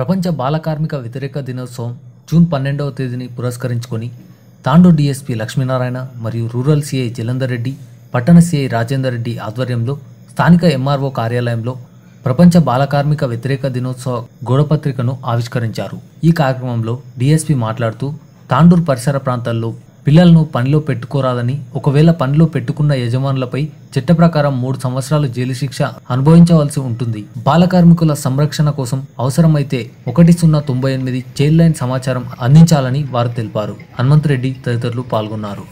ప్రపంచ బాల కార్మిక వ్యతిరేక దినోత్సవం జూన్ పన్నెండవ తేదీని పురస్కరించుకొని తాండూర్ డీఎస్పీ లక్ష్మీనారాయణ మరియు రూరల్ సిఐ జలంధర్ రెడ్డి పట్టణ సిఐ రాజేందర్ రెడ్డి ఆధ్వర్యంలో స్థానిక ఎంఆర్ఓ కార్యాలయంలో ప్రపంచ బాల కార్మిక వ్యతిరేక దినోత్సవ గోడపత్రికను ఆవిష్కరించారు ఈ కార్యక్రమంలో డీఎస్పీ మాట్లాడుతూ తాండూర్ పరిసర ప్రాంతాల్లో పిల్లలను పనిలో పెట్టుకోరాదని ఒకవేళ పనిలో పెట్టుకున్న యజమానులపై చట్ట ప్రకారం మూడు సంవత్సరాలు జైలు శిక్ష అనుభవించవలసి ఉంటుంది బాల కార్మికుల సంరక్షణ కోసం అవసరమైతే ఒకటి సున్నా తొంభై ఎనిమిది చైల్డ్ లైన్ సమాచారం అందించాలని వారు తెలిపారు హనుమంతరెడ్డి తదితరులు పాల్గొన్నారు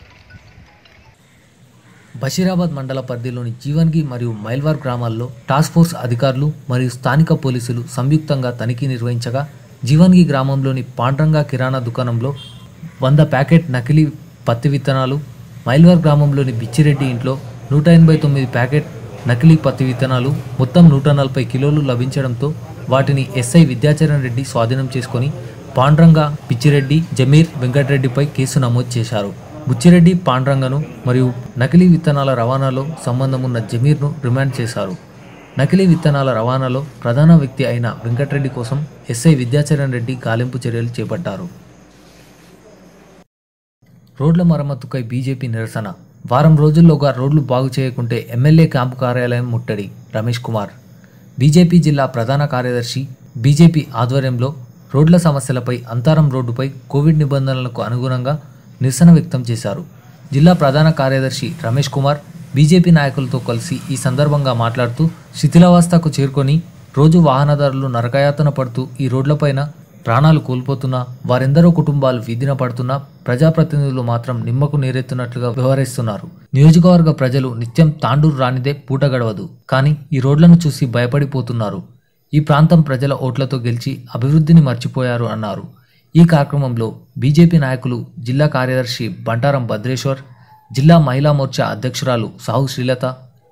బషీరాబాద్ మండల పరిధిలోని జీవన్గి మరియు మైల్వార్ గ్రామాల్లో టాస్క్ ఫోర్స్ అధికారులు మరియు స్థానిక పోలీసులు సంయుక్తంగా తనిఖీ నిర్వహించగా జీవన్గి గ్రామంలోని పాండ్రంగా కిరాణా దుకాణంలో వంద ప్యాకెట్ నకిలీ పత్తి విత్తనాలు మైల్వార్ గ్రామంలోని బిచ్చిరెడ్డి ఇంట్లో నూట ఎనభై తొమ్మిది ప్యాకెట్ నకిలీ పత్తి విత్తనాలు మొత్తం నూట నలభై కిలోలు లభించడంతో వాటిని ఎస్ఐ విద్యాచరణ్ రెడ్డి స్వాధీనం చేసుకొని పాండ్రంగా పిచ్చిరెడ్డి జమీర్ వెంకటరెడ్డిపై కేసు నమోదు చేశారు బుచ్చిరెడ్డి పాండ్రంగను మరియు నకిలీ విత్తనాల రవాణాలో సంబంధం ఉన్న జమీర్ను రిమాండ్ చేశారు నకిలీ విత్తనాల రవాణాలో ప్రధాన వ్యక్తి అయిన వెంకటరెడ్డి కోసం ఎస్ఐ విద్యాచరణ్ రెడ్డి గాలింపు చర్యలు చేపట్టారు రోడ్ల మరమ్మతుకై బీజేపీ నిరసన వారం రోజుల్లోగా రోడ్లు బాగు చేయకుంటే ఎమ్మెల్యే క్యాంపు కార్యాలయం ముట్టడి రమేష్ కుమార్ బీజేపీ జిల్లా ప్రధాన కార్యదర్శి బీజేపీ ఆధ్వర్యంలో రోడ్ల సమస్యలపై అంతరం రోడ్డుపై కోవిడ్ నిబంధనలకు అనుగుణంగా నిరసన వ్యక్తం చేశారు జిల్లా ప్రధాన కార్యదర్శి రమేష్ కుమార్ బీజేపీ నాయకులతో కలిసి ఈ సందర్భంగా మాట్లాడుతూ శిథిలావస్థకు చేరుకొని రోజు వాహనదారులు నరకయాతన పడుతూ ఈ రోడ్లపైన ప్రాణాలు కోల్పోతున్నా వారెందరో కుటుంబాలు వీధిన పడుతున్నా ప్రజాప్రతినిధులు మాత్రం నిమ్మకు నీరెత్తున్నట్లుగా వ్యవహరిస్తున్నారు నియోజకవర్గ ప్రజలు నిత్యం తాండూరు రానిదే పూట గడవదు కానీ ఈ రోడ్లను చూసి భయపడిపోతున్నారు ఈ ప్రాంతం ప్రజల ఓట్లతో గెలిచి అభివృద్ధిని మర్చిపోయారు అన్నారు ఈ కార్యక్రమంలో బీజేపీ నాయకులు జిల్లా కార్యదర్శి బంటారం భద్రేశ్వర్ జిల్లా మహిళా మోర్చా అధ్యక్షురాలు సాహు శ్రీలత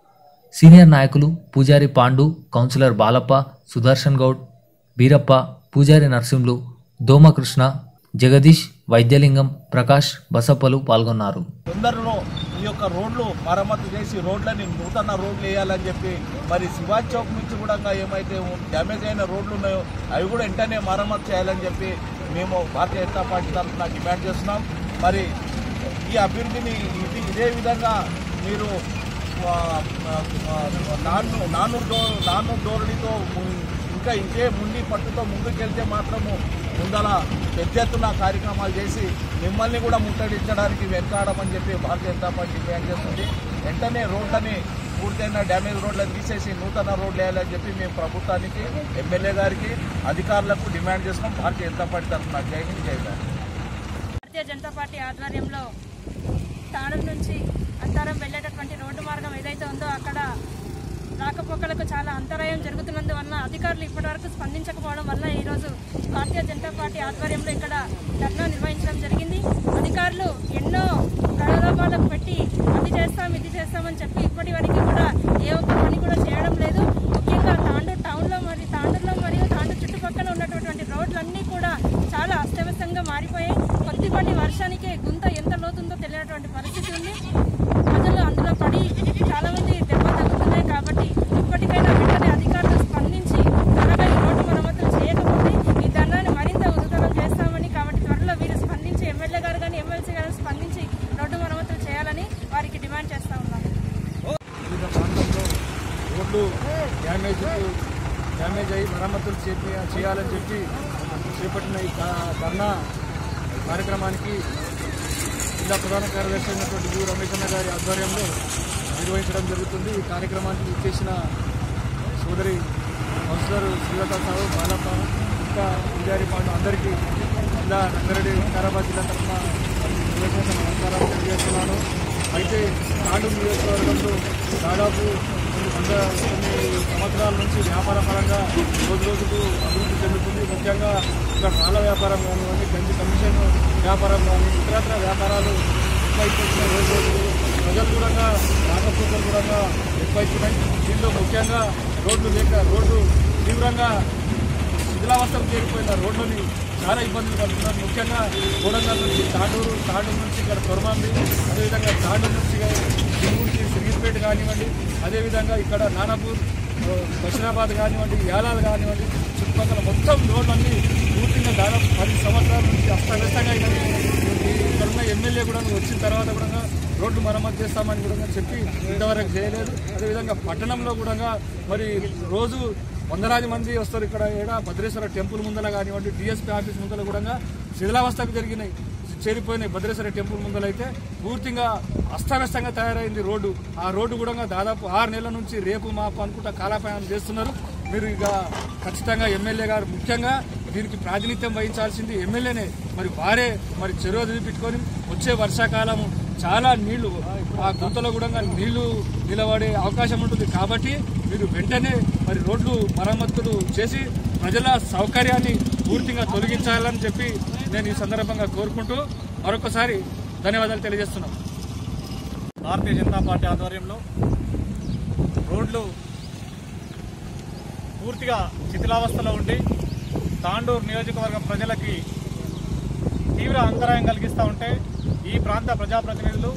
సీనియర్ నాయకులు పూజారి పాండు కౌన్సిలర్ బాలప్ప సుదర్శన్ గౌడ్ బీరప్ప పూజారి నరసింహులు దోమకృష్ణ జగదీష్ వైద్యలింగం ప్రకాష్ బసప్పలు పాల్గొన్నారు తొందరలో ఈ యొక్క రోడ్లు మరమ్మతు చేసి రోడ్లని నూతన రోడ్లు వేయాలని చెప్పి మరి శివాజ్ చౌక్ నుంచి కూడా ఏమైతే డ్యామేజ్ అయిన రోడ్లు ఉన్నాయో అవి కూడా వెంటనే మరమ్మతు చేయాలని చెప్పి మేము భారతీయ జనతా పార్టీ తరఫున డిమాండ్ చేస్తున్నాం మరి ఈ అభివృద్ధిని ఇది ఇదే విధంగా మీరు ఆ, ఆ, ఆ, నాన్ను నాన్ను డో నాన్ను ధోరణితో ము- ఇంకా ఇంకే ముండి పట్టుతో ముందుకెళ్తే మాత్రము ముందల పెద్ద ఎత్తున కార్యక్రమాలు చేసి మిమ్మల్ని కూడా ముట్టడించడానికి వెనకాడమని చెప్పి భారతీయ జనతా పార్టీ డిమాండ్ చేస్తుంది వెంటనే రోడ్లని పూర్తయిన డ్యామేజ్ రోడ్లను తీసేసి నూతన రోడ్లు వేయాలని చెప్పి మేము ప్రభుత్వానికి ఎమ్మెల్యే గారికి అధికారులకు డిమాండ్ చేస్తున్నాం భారతీయ జనతా పార్టీ తరఫున జై హింద్ జై భారత్ భారతీయ జనతా పార్టీ ఆధ్వర్యంలో తాడూరు నుంచి అంతరం వెళ్ళేటటువంటి రోడ్డు మార్గం ఏదైతే ఉందో అక్కడ రాకపోకలకు చాలా అంతరాయం జరుగుతున్నందువల్ల అధికారులు ఇప్పటివరకు స్పందించకపోవడం వల్ల ఈరోజు భారతీయ జనతా పార్టీ ఆధ్వర్యంలో ఇక్కడ ధర్నా నిర్వహించడం జరిగింది అధికారులు ఎన్నో ప్రలోభాలకు పెట్టి అది చేస్తాం ఇది చేస్తామని చెప్పి ఇప్పటి వరకు కూడా ఏ ఒక్క పని కూడా చేయడం లేదు ముఖ్యంగా తాండూరు టౌన్లో మరియు తాండూరులో మరియు తాండూరు చుట్టుపక్కల ఉన్నటువంటి రోడ్లన్నీ కూడా చాలా అస్తవ్యస్తంగా మారిపోయాయి కొద్దిపాటి వర్షానికే గుంత ఎంత లోతుందో తెలియనటువంటి పరిస్థితి ఉంది ప్రజలు అందులో పడి చాలా మంది దెబ్బ తగ్గుతున్నాయి కాబట్టి ఇప్పటికైనా వెంటనే అధికారులు స్పందించి త్వరగా ఈ రోడ్డు మరమ్మతులు చేయకపోతే ఈ ధర్నాన్ని మరింత ఉధృతరం చేస్తామని కాబట్టి త్వరలో వీరు స్పందించి ఎమ్మెల్యే గారు కానీ ఎమ్మెల్సీ గారు స్పందించి రోడ్డు మరమ్మతులు చేయాలని వారికి డిమాండ్ చేస్తా ఉన్నాం వివిధ ప్రాంతంలో రోడ్లు డ్యామేజ్ డ్యామేజ్ అయ్యి మరమ్మతులు చేపి చేయాలని చెప్పి చేపట్టిన ఈ ధ- ధర్నా కార్యక్రమానికి జిల్లా ప్రధాన కార్యదర్శి అయినటువంటి యు రమేష్ అన్న గారి ఆధ్వర్యంలో నిర్వహించడం జరుగుతుంది ఈ కార్యక్రమానికి ఇచ్చేసిన సోదరి కౌన్సిలర్ శ్రీలత సాగు బాలప్ప ఇంకా పూజారి పాండు అందరికీ జిల్లా రంగారెడ్డి వికారాబాద్ జిల్లా తరఫున హృదయపూర్వక నమస్కారాలు తెలియజేస్తున్నాను అయితే తాండూరు నియోజకవర్గంలో దాదాపు కొన్ని వంద కొన్ని సంవత్సరాల నుంచి వ్యాపార పరంగా రోజు రోజుకు అభివృద్ధి చెందుతుంది ముఖ్యంగా ఇక్కడ రాళ్ళ వ్యాపారం కానివ్వండి గంజి కమిషన్ వ్యాపారం కానీ ఇతరత్ర వ్యాపారాలు ఎక్కువైపోతున్నాయి రోజు రోజుకు ప్రజలు కూడా రాకపోకలు కూడా ఎక్కువైతున్నాయి దీంట్లో ముఖ్యంగా రోడ్లు లేక రోడ్డు తీవ్రంగా శిథిలావస్థకు చేరిపోయిన రోడ్లని చాలా ఇబ్బందులు పడుతున్నారు ముఖ్యంగా కోడంగల్ నుంచి తాండూరు తాండూరు నుంచి ఇక్కడ తొరమాంబి అదేవిధంగా తాండూరు నుంచి దిగుడికి సిరిగిపేట కానివ్వండి అదేవిధంగా ఇక్కడ నానాపూర్ బషీరాబాద్ కానివ్వండి యాలాలు కానివ్వండి చుట్టుపక్కల మొత్తం రోడ్లన్నీ పూర్తిగా దాదాపు పది సంవత్సరాల నుంచి అస్తవ్యస్తంగా అయినవి ఇక్కడ ఉన్న ఎమ్మెల్యే కూడా వచ్చిన తర్వాత కూడా రోడ్లు మరమ్మతు చేస్తామని కూడా చెప్పి ఇంతవరకు చేయలేదు అదేవిధంగా పట్టణంలో కూడా మరి రోజు వందలాది మంది వస్తారు ఇక్కడ ఏడా భద్రేశ్వర టెంపుల్ ముందర కానివ్వండి డిఎస్పీ ఆఫీస్ ముందర కూడా శిథిలావస్థకు జరిగినాయి చేరిపోయినాయి భద్రేశ్వర టెంపుల్ ముందలైతే పూర్తిగా అస్తవ్యస్తంగా తయారైంది రోడ్డు ఆ రోడ్డు కూడా దాదాపు ఆరు నెలల నుంచి రేపు మాపు అనుకుంటా కాలపాయనం చేస్తున్నారు మీరు ఇక ఖచ్చితంగా ఎమ్మెల్యే గారు ముఖ్యంగా దీనికి ప్రాతినిధ్యం వహించాల్సింది ఎమ్మెల్యేనే మరి వారే మరి చెరువు వదిలిపెట్టుకొని వచ్చే వర్షాకాలం చాలా నీళ్లు ఆ గుంతలో కూడా నీళ్లు నిలబడే అవకాశం ఉంటుంది కాబట్టి మీరు వెంటనే మరి రోడ్లు మరమ్మతులు చేసి ప్రజల సౌకర్యాన్ని పూర్తిగా తొలగించాలని చెప్పి నేను ఈ సందర్భంగా కోరుకుంటూ మరొకసారి ధన్యవాదాలు తెలియజేస్తున్నాం భారతీయ జనతా పార్టీ ఆధ్వర్యంలో రోడ్లు పూర్తిగా శిథిలావస్థలో ఉండి తాండూరు నియోజకవర్గ ప్రజలకి తీవ్ర అంతరాయం కలిగిస్తూ ఉంటే ఈ ప్రాంత ప్రజాప్రతినిధులు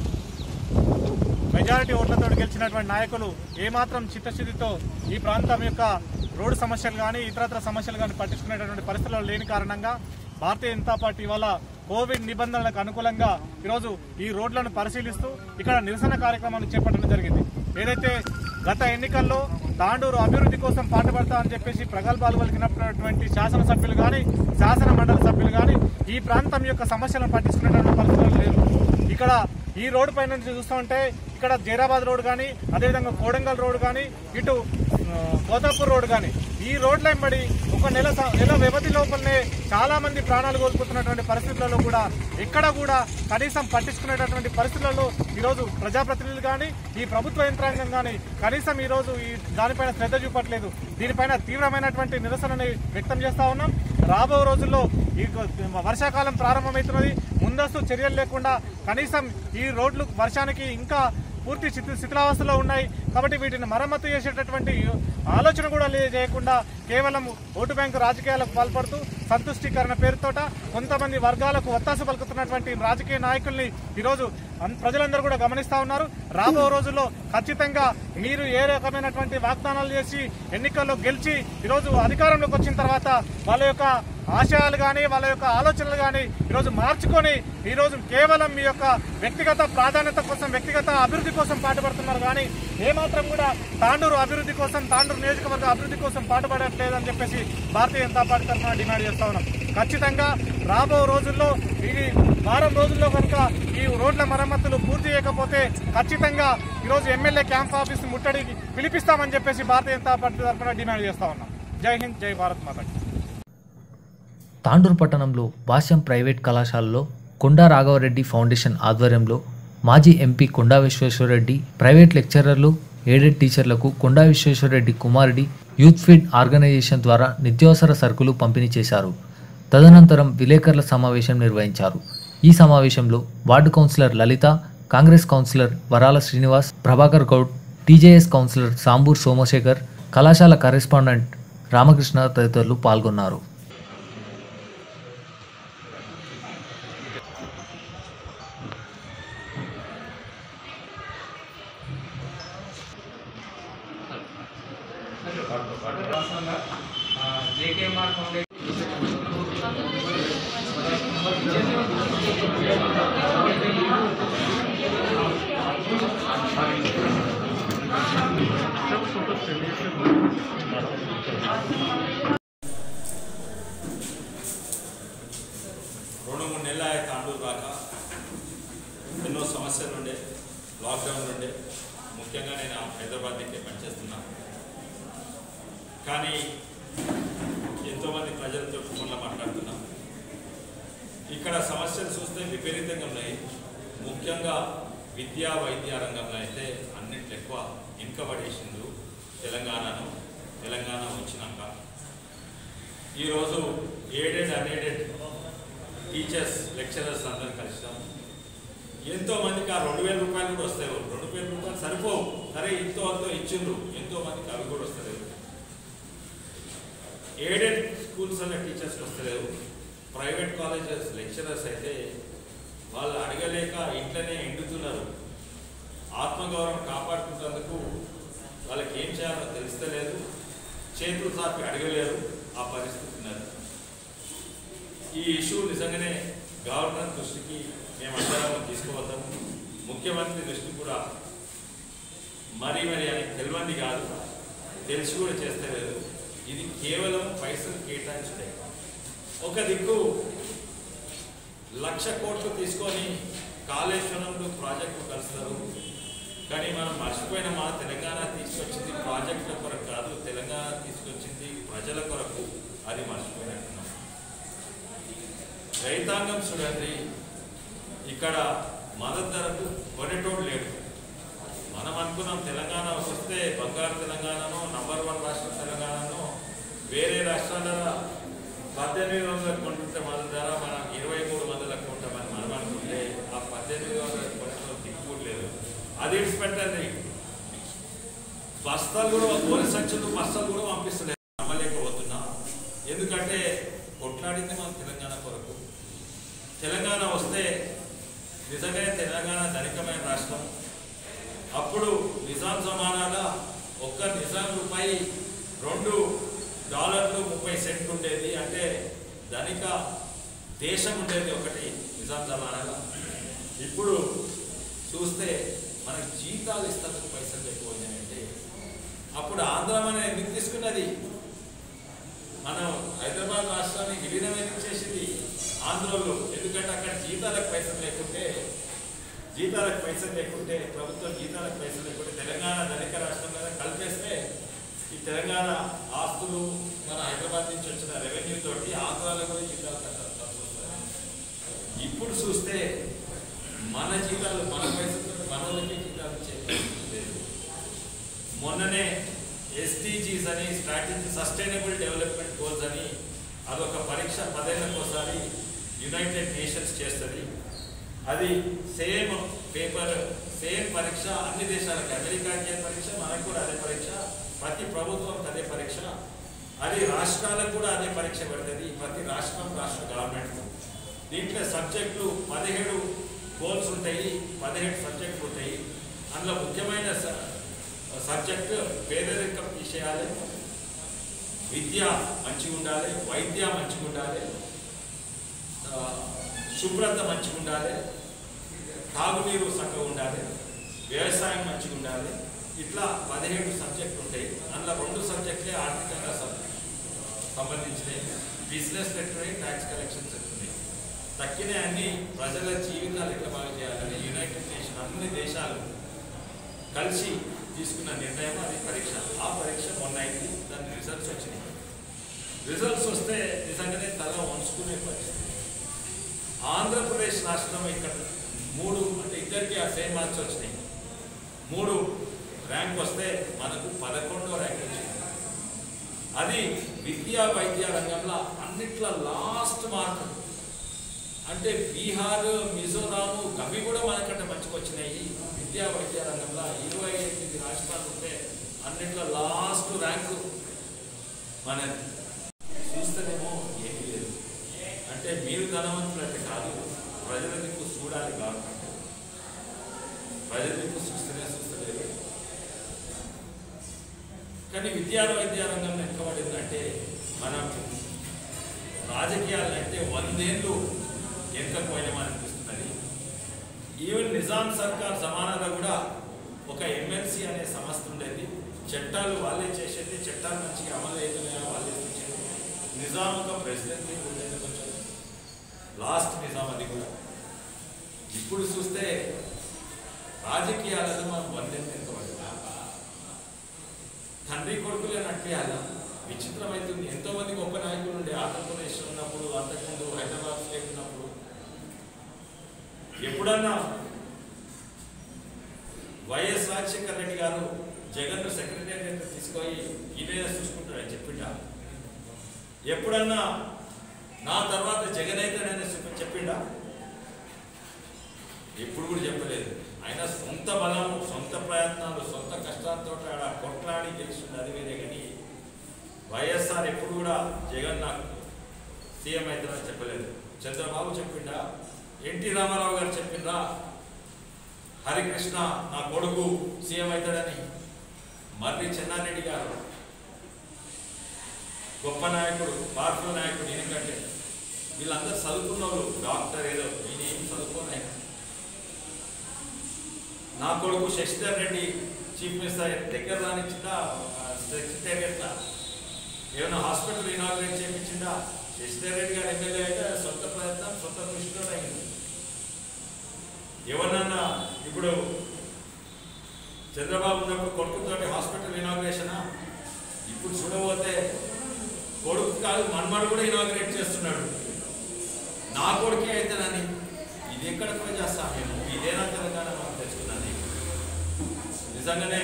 మెజారిటీ ఓట్లతో గెలిచినటువంటి నాయకులు ఏమాత్రం చిత్తశుద్ధితో ఈ ప్రాంతం యొక్క రోడ్డు సమస్యలు కానీ ఇతరత్ర సమస్యలు కానీ పట్టించుకునేటటువంటి పరిస్థితుల్లో లేని కారణంగా భారతీయ జనతా పార్టీ వల్ల కోవిడ్ నిబంధనలకు అనుకూలంగా ఈరోజు ఈ రోడ్లను పరిశీలిస్తూ ఇక్కడ నిరసన కార్యక్రమాన్ని చేపట్టడం జరిగింది ఏదైతే గత ఎన్నికల్లో తాండూరు అభివృద్ధి కోసం పాటుపడతా అని చెప్పేసి ప్రగల్భాలు పలికినటువంటి శాసనసభ్యులు కానీ శాసన మండలి సభ్యులు కానీ ఈ ప్రాంతం యొక్క సమస్యలను పట్టించుకునేటువంటి పరిస్థితులు లేరు ఇక్కడ ఈ రోడ్డు పై నుంచి చూస్తూ ఉంటే ఇక్కడ జైరాబాద్ రోడ్ కానీ అదేవిధంగా కోడంగల్ రోడ్ కానీ ఇటు ఆ, గోదాపూర్ రోడ్ కానీ ఈ రోడ్ల వెంబడి ఒక నెల స- నెల వ్యవధి లోపలనే చాలా మంది ప్రాణాలు కోల్పోతున్నటువంటి పరిస్థితులలో కూడా ఎక్కడ కూడా కనీసం పట్టించుకునేటటువంటి పరిస్థితులలో ఈరోజు ప్రజాప్రతినిధులు కానీ ఈ ప్రభుత్వ యంత్రాంగం కానీ కనీసం ఈరోజు ఈ దానిపైన శ్రద్ధ చూపట్లేదు దీనిపైన తీవ్రమైనటువంటి నిరసనని వ్యక్తం చేస్తా ఉన్నాం రాబో రోజుల్లో ఈ వర్షాకాలం ప్రారంభమవుతున్నది ముందస్తు చర్యలు లేకుండా కనీసం ఈ రోడ్లు వర్షానికి ఇంకా పూర్తి స్థితి శిథిలావస్థలో ఉన్నాయి కాబట్టి వీటిని మరమ్మతు చేసేటటువంటి ఆలోచన కూడా లే చేయకుండా కేవలం ఓటు బ్యాంకు రాజకీయాలకు పాల్పడుతూ సంతుష్టీకరణ పేరుతోట కొంతమంది వర్గాలకు ఒత్తాస పలుకుతున్నటువంటి రాజకీయ నాయకుల్ని ఈరోజు అన్- ప్రజలందరూ కూడా గమనిస్తా ఉన్నారు రాబో రోజుల్లో ఖచ్చితంగా మీరు ఏ రకమైనటువంటి వాగ్దానాలు చేసి ఎన్నికల్లో గెలిచి ఈరోజు అధికారంలోకి వచ్చిన తర్వాత వాళ్ళ యొక్క ఆశయాలు కానీ వాళ్ళ యొక్క ఆలోచనలు కానీ ఈరోజు మార్చుకొని ఈరోజు కేవలం మీ యొక్క వ్యక్తిగత ప్రాధాన్యత కోసం వ్యక్తిగత అభివృద్ధి కోసం పాటుపడుతున్నారు కానీ ఏమాత్రం కూడా తాండూరు అభివృద్ధి కోసం తాండూరు నియోజకవర్గ అభివృద్ధి కోసం పాటుపడట్లేదని చెప్పేసి భారతీయ జనతా పార్టీ తరఫున డిమాండ్ చేస్తా ఉన్నాం ఖచ్చితంగా రాబో రోజుల్లో ఇది వారం రోజుల్లో కనుక ఈ రోడ్ల మరమ్మతులు పూర్తి చేయకపోతే ఖచ్చితంగా ఈరోజు ఎమ్మెల్యే క్యాంప్ ఆఫీస్ ముట్టడికి పిలిపిస్తామని చెప్పేసి భారతీయ జనతా పార్టీ తరఫున డిమాండ్ చేస్తా ఉన్నాం జై హింద్ జై భారత్ మాతకి తాండూరు పట్టణంలో భాష్యం ప్రైవేట్ కళాశాలలో కొండా రాఘవరెడ్డి ఫౌండేషన్ ఆధ్వర్యంలో మాజీ ఎంపీ కొండా విశ్వేశ్వరరెడ్డి ప్రైవేట్ లెక్చరర్లు ఎయిడెడ్ టీచర్లకు కొండా విశ్వేశ్వరరెడ్డి కుమారుడి యూత్ ఫీడ్ ఆర్గనైజేషన్ ద్వారా నిత్యావసర సరుకులు పంపిణీ చేశారు తదనంతరం విలేకరుల సమావేశం నిర్వహించారు ఈ సమావేశంలో ward councillor Lalitha Congress councillor Varala Srinivas Prabhakar Goud TJS councillor Sambur Somashekar కళాశాల కరెస్పాండెంట్ రామకృష్ణ తదితరులు పాల్గొన్నారు రెండు మూడు నెలలు అయ్యే తాండూరు రాక ఎన్నో సమస్యలు ఉండే లాక్డౌన్ ఉండే ముఖ్యంగా నేను హైదరాబాద్ దగ్గర పనిచేస్తున్నా కానీ ఎంతోమంది ప్రజలతో ఫోన్లో మాట్లాడుతున్నా ఇక్కడ సమస్యలు చూస్తే విపరీతంగా ఉన్నాయి ముఖ్యంగా విద్యా వైద్య రంగంలో అయితే అన్నింటిలో ఎక్కువ వెనుకబడేసిండ్రు తెలంగాణను తెలంగాణ వచ్చినాక ఈరోజు ఎయిడెడ్ అన్ఎయిడెడ్ టీచర్స్ లెక్చరర్స్ అందరు కలిసినాం ఎంతో మందికి ఆ రెండు వేల రూపాయలు కూడా వస్తాయి రెండు వేల రూపాయలు సరిపోవు సరే ఇంతో అంతో ఇచ్చిండ్రు ఎంతో మందికి అవి కూడా వస్తలేవు ఎయిడెడ్ స్కూల్స్ అనే టీచర్స్ వస్తలేవు ప్రైవేట్ కాలేజెస్ లెక్చరర్స్ అయితే వాళ్ళు అడగలేక ఇంట్లోనే ఎండుతున్నారు ఆత్మగౌరవం కాపాడుకున్నందుకు వాళ్ళకి ఏం చేయాలో తెలుస్తలేదు చేతులు సాపి అడగలేరు ఆ పరిస్థితి ఉన్నది ఈ ఇష్యూ నిజంగానే గవర్నర్ దృష్టికి మేము అందరం తీసుకుపోతాము ముఖ్యమంత్రి దృష్టికి కూడా మరీ మరి ఆయనకి తెలియంది కాదు తెలిసి కూడా చేస్తే లేదు ఇది కేవలం పైసలు కేటాయించడే ఒక దిక్కు లక్ష కోట్లు తీసుకొని కాళేశ్వరంలో ప్రాజెక్టు కలుస్తారు కానీ మనం మర్చిపోయిన మా తెలంగాణ తీసుకొచ్చింది ప్రాజెక్టుల కొరకు కాదు తెలంగాణ తీసుకొచ్చింది ప్రజల కొరకు అది మర్చిపోయినట్టున్నాం రైతాంగం చూడండి ఇక్కడ మద్దతు ధరకు కొనేటోడు లేడు మనం అనుకున్నాం తెలంగాణ వస్తే బంగారు తెలంగాణను నంబర్ వన్ రాష్ట్రం తెలంగాణను వేరే రాష్ట్రాల పద్దెనిమిది వందలకు కొంటుంటే మద్దతు ధర మనం ఇరవై మూడు వందలకు కొంటామని మనం అనుకుంటే ఆ పద్దెనిమిది వందలకు కొనడం దిక్కు లేదు అది ఇడిచిపెట్టండి బస్తాలు కూడా గోనె సంచులు బస్తాలు కూడా పంపిస్తలేదు నమ్మలేకపోతున్నా ఎందుకంటే కొట్లాడింది మన తెలంగాణ కొరకు తెలంగాణ వస్తే నిజంగానే తెలంగాణ ధనికమైన రాష్ట్రం అప్పుడు నిజాం జమానాల ఒక్క నిజాం రూపాయి రెండు డాలర్లు ముప్పై సెంట్ ఉండేది అంటే ధనిక దేశం ఉండేది ఒకటి నిజాం జమానాల ఇప్పుడు చూస్తే మనకి జీతాలు ఇస్తానికి పైసలు ఎక్కువ ఉన్నాయంటే అప్పుడు ఆంధ్ర మనం ఎందుకు తీసుకున్నది మనం హైదరాబాద్ రాష్ట్రాన్ని విలీనం ఎందుకు చేసింది ఆంధ్రలో ఎందుకంటే అక్కడ జీతాలకు పైసలు లేకుంటే జీతాలకు పైసలు లేకుంటే ప్రభుత్వం జీతాలకు పైసలు లేకుంటే తెలంగాణ ధనిక రాష్ట్రం మీద కలిపేస్తే ఈ తెలంగాణ ఆస్తులు మన హైదరాబాద్ నుంచి వచ్చిన రెవెన్యూ తోటి ఆంధ్రాలో కూడా జీతాలు కట్టాల్సి వస్తుంది ఇప్పుడు చూస్తే మన జీతాలు మన పైసలతో మన వాళ్ళకే జీతాలు ఇచ్చే పరిస్థితి లేదు మొన్ననే ఎస్టీజీస్ అని స్ట్రాటజీ సస్టైనబుల్ డెవలప్మెంట్ గోల్స్ అని అదొక పరీక్ష పదేళ్ళకి ఒకసారి యునైటెడ్ నేషన్స్ చేస్తుంది అది సేమ్ పేపర్ సేమ్ పరీక్ష అన్ని దేశాలకి అమెరికాకి అదే పరీక్ష మనకు కూడా అదే పరీక్ష ప్రతి ప్రభుత్వం అదే పరీక్ష అది రాష్ట్రాలకు కూడా అదే పరీక్ష పెడుతుంది ప్రతి రాష్ట్రం రాష్ట్ర గవర్నమెంట్ దీంట్లో సబ్జెక్టులు పదిహేడు గోల్స్ ఉంటాయి పదిహేడు సబ్జెక్టులు ఉంటాయి అందులో ముఖ్యమైన స- సబ్జెక్టు పేదరికం తీసేయాలి విద్య మంచిగా ఉండాలి వైద్య మంచిగా ఉండాలి ఆ, శుభ్రత మంచిగా ఉండాలి తాగునీరు చక్కగా ఉండాలి వ్యవసాయం మంచిగా ఉండాలి ఇట్లా పదిహేడు సబ్జెక్టులు ఉంటాయి అందులో రెండు సబ్జెక్టులే ఆర్థికంగా సం- సంబంధించినవి business sector tax collection sector తక్కిన అన్ని ప్రజల జీవితాలు ఎట్లా బాగా చేయాలని యునైటెడ్ నేషన్ అన్ని దేశాలు కలిసి తీసుకున్న నిర్ణయం అది పరీక్ష ఆ పరీక్ష మొన్న అయింది దాని రిజల్ట్స్ వచ్చినాయి రిజల్ట్స్ వస్తే నిజంగానే తల వంచుకునే పరిస్థితి ఆంధ్రప్రదేశ్ రాష్ట్రం ఇక్కడ మూడు అంటే ఇద్దరికి ఆ సేమ్ మార్క్స్ వచ్చినాయి మూడు ర్యాంక్ వస్తే మనకు పదకొండో ర్యాంక్ వచ్చింది అది విద్యా వైద్య రంగంలో అన్నిట్ల లాస్ట్ మార్క్ అంటే బీహార్ మిజోరాం అవి కూడా మనకంటే మంచిగా వచ్చినాయి విద్యా వైద్య రంగంలో ఇరవై ఎనిమిది రాష్ట్రాలు ఉంటే అన్నిట్లో లాస్ట్ ర్యాంకు మన చూస్తేనేమో ఏమీ లేదు అంటే మీరు ధనవంతులు అంటే కాదు ప్రజల దిక్కు చూడాలి గవర్నమెంట్ ప్రజల దిక్కు చూస్తేనే చూస్తలేదు కానీ విద్యా వైద్య రంగం వెనుకబడిందంటే మనం రాజకీయాలు అంటే వందేళ్ళు వెనుకపోయినామని అనిపిస్తున్నది ఈవెన్ నిజాం సర్కార్ జమానాలో కూడా ఒక ఎమ్మెల్సీ అనే సంస్థ ఉండేది చట్టాలు వాళ్ళే చేసేది చట్టాలు మంచిగా అమలు అవుతున్నాయా వాళ్ళే చేసేది నిజాం ఒక ప్రెసిడెంట్ ఉండేది కొంచెం లాస్ట్ నిజాం అది కూడా ఇప్పుడు చూస్తే రాజకీయాలలో మనం వందేళ్ళు వెనుకబడ్డాం తండ్రి కొడుకులే నట్లేయాల విచిత్రమైతుంది ఎంతో మంది గొప్ప నాయకులు ఉండే ఆంధ్రప్రదేశ్ ఉన్నప్పుడు అంతకుముందు హైదరాబాద్ స్టేట్ ఉన్నప్పుడు ఎప్పుడన్నా వైఎస్ రాజశేఖర రెడ్డి గారు జగన్ సెక్రటేరియట్ తీసుకొని ఇదే చూసుకుంటాడని చెప్పిండా ఎప్పుడన్నా నా తర్వాత జగన్ అయితేనని చెప్పి చెప్పిండా ఎప్పుడు కూడా చెప్పలేదు ఆయన సొంత బలం సొంత ప్రయత్నాలు సొంత కష్టాలతో ఆడ కొట్లాడి గెలిచింది అది వేరే కానీ వైఎస్ఆర్ ఎప్పుడు కూడా జగన్ నాకు సీఎం అవుతారని చెప్పలేదు చంద్రబాబు చెప్పిండా ఎన్టీ రామారావు గారు చెప్పిండ్రా హరికృష్ణ నా కొడుకు సీఎం అవుతాడని మర్రి చెన్నారెడ్డి గారు గొప్ప నాయకుడు పవర్ఫుల్ నాయకుడు ఎందుకంటే వీళ్ళందరూ చదువుకున్న వాళ్ళు డాక్టర్ ఏదో ఈయన ఏం చదువుకోనాయి నా కొడుకు శశిధర్ రెడ్డి చీఫ్ మినిస్టర్ దగ్గర రానిచ్చిందా సెక్రటేరియట్ ఏమైనా హాస్పిటల్ ఇనాగ్రేట్ చేయించిందా శశిధర్ రెడ్డి గారు ఎమ్మెల్యే అయితే సొంత ప్రయత్నం సొంత కృషితో అయింది ఎవరన్నా ఇప్పుడు చంద్రబాబు ఉన్నప్పుడు కొడుకుతోటి హాస్పిటల్ ఇనాగ్రేషనా ఇప్పుడు చూడబోతే కొడుకు కాదు మన్మడు కూడా ఇనాగ్రేట్ చేస్తున్నాడు నా కొడుకే అయితేనని ఇది ఎక్కడ కూడా చేస్తాం మేము ఇదేనా తెలంగాణ మనం తెచ్చుకున్నది నిజంగానే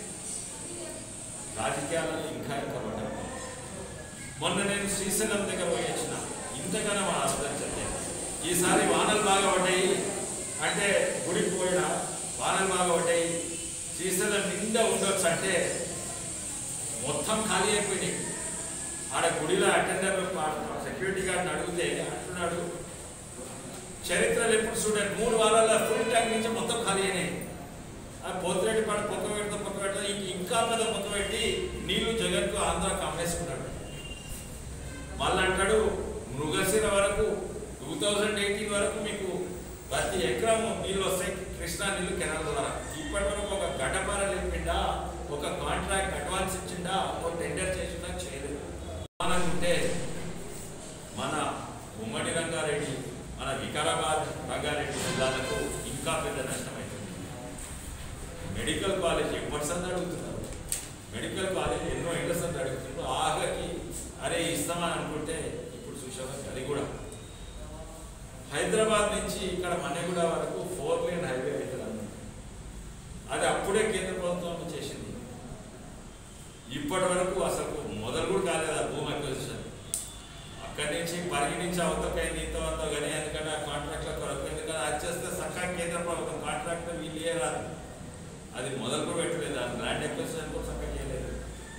రాజకీయాలలో ఇంకా ఇంకా పడ్డాం మొన్న నేను శ్రీశైలం దగ్గర పోయి వచ్చిన ఇంతగానో మన ఆస్పత్రి ఈసారి వానలు బాగా పడ్డాయి అంటే గుడికి పోయినా వానలు బాగా పడ్డాయి శ్రీశైలం నిండా ఉండొచ్చు అంటే మొత్తం ఖాళీ అయిపోయినాయి ఆడ గుడిలో అటెండర్ సెక్యూరిటీ గార్డ్ని అడిగితే అంటున్నాడు చరిత్రలు ఎప్పుడు చూడండి మూడు వారాల ఫుల్ ట్యాంక్ నుంచి మొత్తం ఖాళీ అయినాయి ఆ పోతిరెడ్డి పాడు పక్క పెడతా పక్క పెడతా ఇంక ఇంకా మీద పక్క పెట్టి నీళ్లు జగన్కు ఆంధ్ర కమ్మేసుకున్నాడు మళ్ళీ అంటాడు మృగశిర వరకు టూ థౌజండ్ ఎయిటీన్ వరకు మీకు ప్రతి ఎకరం నీళ్ళు వస్తాయి కృష్ణా నీళ్లు కెనాల్ ద్వారా ఇప్పటి వరకు ఒక గడ్డపార లేపిండా ఒక కాంట్రాక్ట్ అడ్వాన్స్ ఇచ్చిండా ఒక టెండర్ చేసిండా చేయలేదు ఉంటే మన ఉమ్మడి రంగారెడ్డి మన వికారాబాద్ రంగారెడ్డి జిల్లాలకు ఇంకా పెద్ద నష్టమైంది మెడికల్ కాలేజ్ ఎప్పటిసంది అడుగుతున్నారు మెడికల్ కాలేజ్ ఎన్నో ఇండస్ట్రీ అడుగుతున్నారు ఆగకి అరే ఇస్తామని అనుకుంటే ఇప్పుడు చూసాము అది కూడా హైదరాబాద్ నుంచి ఇక్కడ మన్నెగూడ వరకు ఫోర్ లేన్ హైవే అవుతుంది అన్నమాట అది అప్పుడే కేంద్ర ప్రభుత్వం చేసింది ఇప్పటి వరకు అసలు మొదలు కూడా కాలేదు ఆ భూమి అక్విజిషన్ అక్కడి నుంచి పరిగణించి అవతలకైంది ఇంతవంత కానీ ఎందుకంటే ఆ కాంట్రాక్ట్ల కొరకు ఎందుకంటే అది చేస్తే సక్కా కేంద్ర ప్రభుత్వం కాంట్రాక్ట్ వీళ్ళు ఏ రాదు అది మొదలు కూడా పెట్టలేదు దాని ల్యాండ్ ఎక్విజిషన్ కూడా చక్కగా చేయలేదు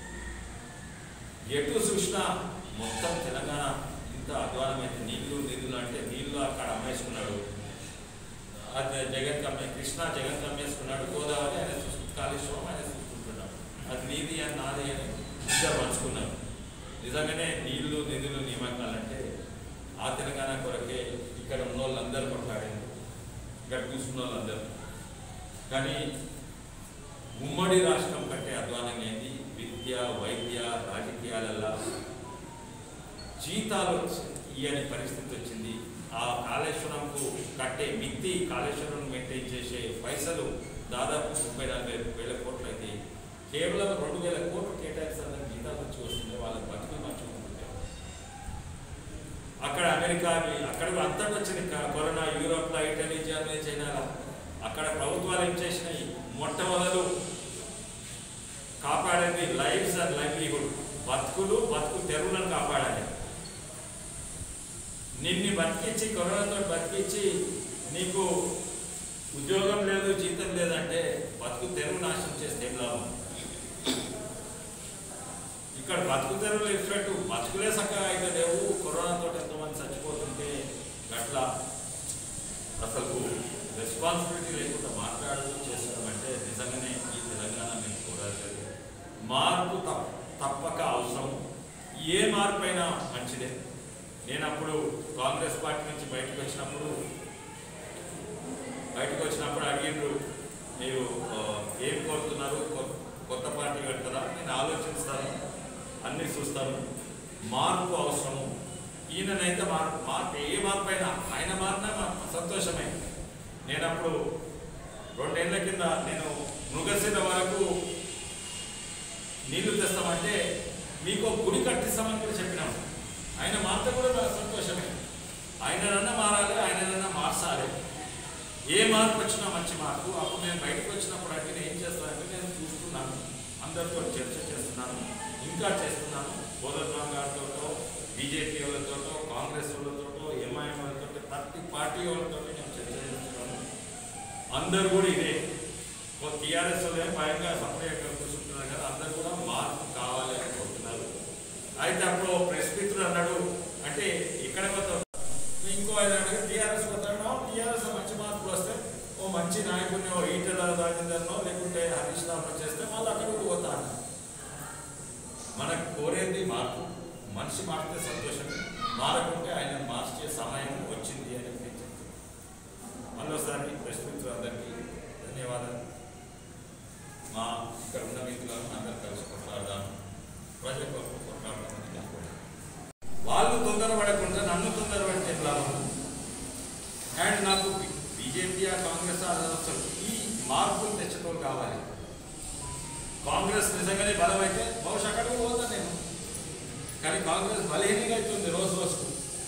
ఎటు చూసినా మొత్తం తెలంగాణ ఇంత అధ్వానమైతే నీళ్లు నిధులు అంటే నీళ్లు అక్కడ అమ్మేసుకున్నాడు అది జగన్ కమ్మే కృష్ణ జగన్ కమ్మేసుకున్నాడు గోదావరి ఆయన చూసుకుంటు కాళేశ్వరం ఆయన చూసుకుంటున్నాడు అది నీది అని నాది అని ఇద్దరు పంచుకున్నారు నిజంగానే నీళ్లు నిధులు నియామకాలంటే ఆ తెలంగాణ కొరకే ఇక్కడ ఉన్న వాళ్ళందరూ కొట్లాడారు ఇక్కడ కూర్చున్న వాళ్ళందరూ కానీ ఉమ్మడి రాష్ట్రం కంటే అధ్వానంగా అయింది విద్య వైద్య రాజకీయాలలో జీతాలు ఇయ్యని పరిస్థితి వచ్చింది ఆ కాళేశ్వరంకు కట్టే మిత్తి కాళేశ్వరం మెయింటైన్ చేసే పైసలు దాదాపు ముప్పై నలభై వేల కోట్లు అయితే కేవలం రెండు వేల కోట్లు కేటాయిస్తారని జీతాలు వచ్చి వస్తుంది వాళ్ళ బతుకులు మంచుకుంటుంటే అక్కడ అమెరికా అక్కడ కూడా అంతటి వచ్చింది క- కరోనా యూరోప్లో ఇటలీ జర్మనీ చైనాలో అక్కడ ప్రభుత్వాలు ఏం చేసినాయి మొట్టమొదలు కాపాడేది లైఫ్స్ అండ్ లైవ్లీహుడ్ బతుకులు బతుకు తెరువులను కాపాడాలి నిన్ను బతికించి కరోనాతో బతికించి నీకు ఉద్యోగం లేదు జీతం లేదంటే బతుకు తెరువు నాశనం చేస్తే ఏం లాభం ఇక్కడ బతుకు తెరువులు ఇచ్చినట్టు బతుకులే చక్కగా అయితే లేవు కరోనాతో ఎంతమంది చచ్చిపోతుంటే అట్లా అసలు రెస్పాన్సిబిలిటీ లేకుండా మాట్లాడుతూ చేసడం అంటే నిజంగానే ఈ తెలంగాణ మేము కోరాల్సింది మార్పు తప్ప తప్పక అవసరం ఏ మార్పు అయినా మంచిదే నేను అప్పుడు కాంగ్రెస్ పార్టీ నుంచి బయటకు వచ్చినప్పుడు బయటకు వచ్చినప్పుడు అడిగిండ్రు మీరు ఆ, ఏం కోరుతున్నారు కొ- కొత్త పార్టీ పెడతారా నేను ఆలోచిస్తాను అన్నీ చూస్తాను మార్పు అవసరము ఈయననైతే మార్పు మార్పు ఏ మార్పు అయినా ఆయన మారినా మా- సంతోషమే నేను అప్పుడు రెండేళ్ల కింద నేను మృగశిర వరకు నీళ్లు తెస్తామంటే మీకు ఒక గుడి కట్టిస్తామని కూడా చెప్పినాం ఆయన మాట కూడా నాకు సంతోషమే ఆయననన్నా మారాలి ఆయననన్నా మార్చాలి ఏ మార్పు వచ్చినా మంచి మార్పు అప్పుడు నేను బయటకు వచ్చినప్పుడు అంటే నేను ఏం చేస్తానంటే నేను చూస్తున్నాను అందరితో చర్చ చేస్తున్నాను ఇంకా చేస్తున్నాను బోధత్వం గారితో బీజేపీ వాళ్ళతో కాంగ్రెస్ వాళ్ళతో ఎంఐఎం వాళ్ళతో ప్రతి పార్టీ వాళ్ళతో నేను చర్చ చేస్తున్నాను అందరూ కూడా ఇదే టీఆర్ఎస్ వాళ్ళే భయంగా సపరేట్గా కూర్చుంటున్నారు కదా అందరూ కూడా మార్పు కావాలి అనుకుంటున్నారు అయితే అప్పుడు ప్రెస్ మిత్రుడు అన్నాడు అంటే ఇక్కడ పోతావు ఇంకో ఆయన అడిగి టీఆర్ఎస్ పోతాడో టీఆర్ఎస్ మంచి మార్పులు వస్తే ఓ మంచి నాయకుడిని ఓ ఈటల రాజేందర్నో లేకుంటే హరీష్ రావునో చేస్తే మళ్ళీ అక్కడ కూడా పోతా అన్నాడు. మనిషి మారితే సంతోషమే మారకుంటే ఆయన మార్చే సమయం వచ్చింది అని నేను చెప్తున్నాను మరోసారి ప్రెస్ మిత్రులందరికీ ధన్యవాదాలు మా ఇక్కడ ఉన్న మిత్రులను అందరూ కలిసి కొట్లాడదాం ప్రజల కొరకు కొట్లాడదామని అనుకోండి వాళ్ళు తొందరపడకుండా నన్ను తొందరపడితే ఎట్లా అండ్ నాకు బీజేపీ ఆ కాంగ్రెస్ ఆ అసలు ఈ మార్పులు తెచ్చడం కావాలి కాంగ్రెస్ నిజంగానే బలమైతే బహుశా అక్కడికి పోతాను నేను కానీ కాంగ్రెస్ బలహీనంగా అవుతుంది రోజు రోజుకు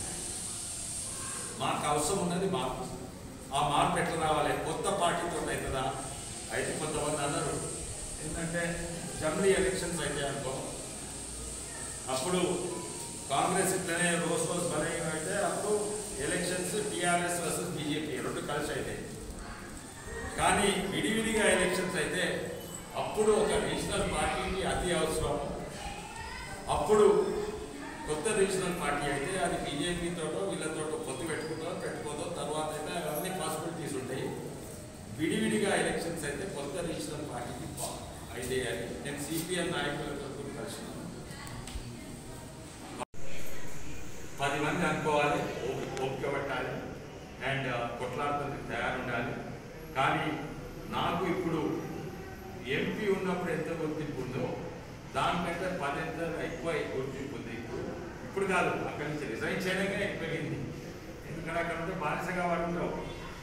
మాకు అవసరం ఉన్నది మార్పు ఆ మార్పు ఎట్లా రావాలి కొత్త పార్టీతో అవుతుందా అయితే కొంతమంది అన్నారు ఏంటంటే జమిలీ ఎలక్షన్స్ అయితే అనుకో అప్పుడు కాంగ్రెస్ ఇట్లనే రోజు రోజు బలహీనం అయితే అప్పుడు ఎలక్షన్స్ టీఆర్ఎస్ వర్సెస్ బీజేపీ రెండు కలిసి అయితే కానీ విడివిడిగా ఎలక్షన్స్ అయితే అప్పుడు ఒక రీజనల్ పార్టీకి అతి అవసరం అప్పుడు కొత్త రీజనల్ పార్టీ అయితే అది బీజేపీతోటో వీళ్ళతో పొత్తు పెట్టుకుంటో పెట్టుకోదో తర్వాత అయితే అవన్నీ పాసిబిలిటీస్ ఉంటాయి విడివిడిగా ఎలక్షన్స్ అయితే కొత్త రీజనల్ పార్టీకి పా- అయితే అని నేను సిపిఎం నాయకులతో కూడా కలిసినాను పది మంది అనుకోవాలి ఓపి- ఓపిక పట్టాలి అండ్ కొట్లాడుతుంది తయారు ఉండాలి కానీ నాకు ఇప్పుడు ఎంపీ ఉన్నప్పుడు ఎంత గుర్తింపు ఉందో దానికంటే పదెంత ఎక్కువ గుర్తింపు ఉంది ఇప్పుడు ఇప్పుడు కాదు అక్కడి నుంచి రిజైన్ చేయడమే పెరిగింది ఎందుకంటే అక్కడ ఉంటే బానిసగా వాడు ఉండవు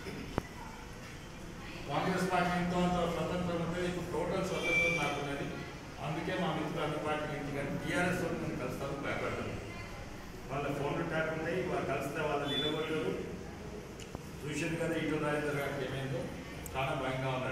కాంగ్రెస్ పార్టీ ఎంతో అంత స్వతంత్రం ఉంటుంది ఇప్పుడు టోటల్ స్వతంత్రం నాకు ఉన్నది అందుకే మా మిత్రులు అన్ని పార్టీ నుంచి కానీ టీఆర్ఎస్ వాళ్ళు నేను కలుస్తాను భయపడతాను వాళ్ళ ఫోన్లు ట్యాప్ ఉన్నాయి వాళ్ళు కలిస్తే వాళ్ళు నిలబడలేరు చూసాను కదా ఇటు రాజేంద్ర గారికి ఏమైందో చాలా భయంగా ఉన్నారు